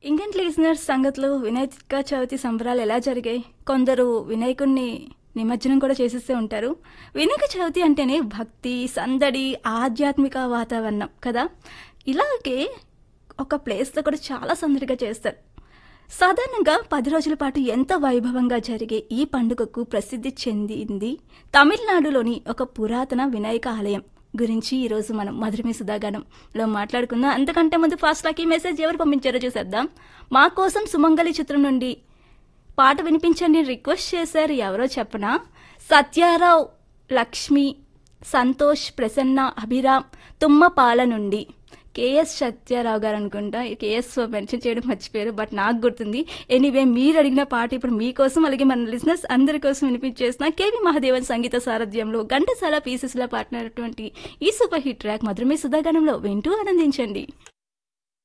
Indian listeners సంగతులు వినాయక చవితి సంబరాలు ఎలా జరిగాయి కొందరు వినాయకుడిని నిమజ్జనం కూడా చేసేస్తూ ఉంటారు వినాయక చవితి అంటేనే భక్తి సందడి ఆధ్యాత్మిక వాతావరణం కదా ఇలాగే ఒక ప్లేస్లో కూడా చాలా సందడిగా చేస్తారు సాధారణంగా పది రోజుల పాటు ఎంత వైభవంగా జరిగే ఈ పండుగకు ప్రసిద్ధి చెందింది తమిళనాడులోని ఒక పురాతన వినాయక ఆలయం గురించి ఈరోజు మనం మధురమే సుధాగానంలో మాట్లాడుకుందాం అంతకంటే ముందు ఫాస్ట్ లాకి మెసేజ్ ఎవరు పంపించారో చూసేద్దాం మా కోసం సుమంగళి చిత్రం నుండి పాట వినిపించండి రిక్వెస్ట్ చేశారు ఎవరో చెప్పనా సత్యారావు లక్ష్మి సంతోష్ ప్రసన్న అభిరామ్ తుమ్మపాల నుండి కేఎస్ సత్యారావు గారు అనుకుంటా కేఎస్ మెన్షన్ చేయడం మర్చిపోయారు బట్ నాకు గుర్తుంది ఎనీవే మీరు అడిగిన పాట ఇప్పుడు మీకోసం అలాగే మన లిజినెస్ అందరి కోసం వినిపించేసిన కేవి మహాదేవన్ సంగీత సారథ్యంలో ఘంటసాల పీసెస్లో పాడినటువంటి ఈ సూపర్ హిట్ ట్రాక్ మధురమే సుధాగణంలో వింటూ ఆనందించండి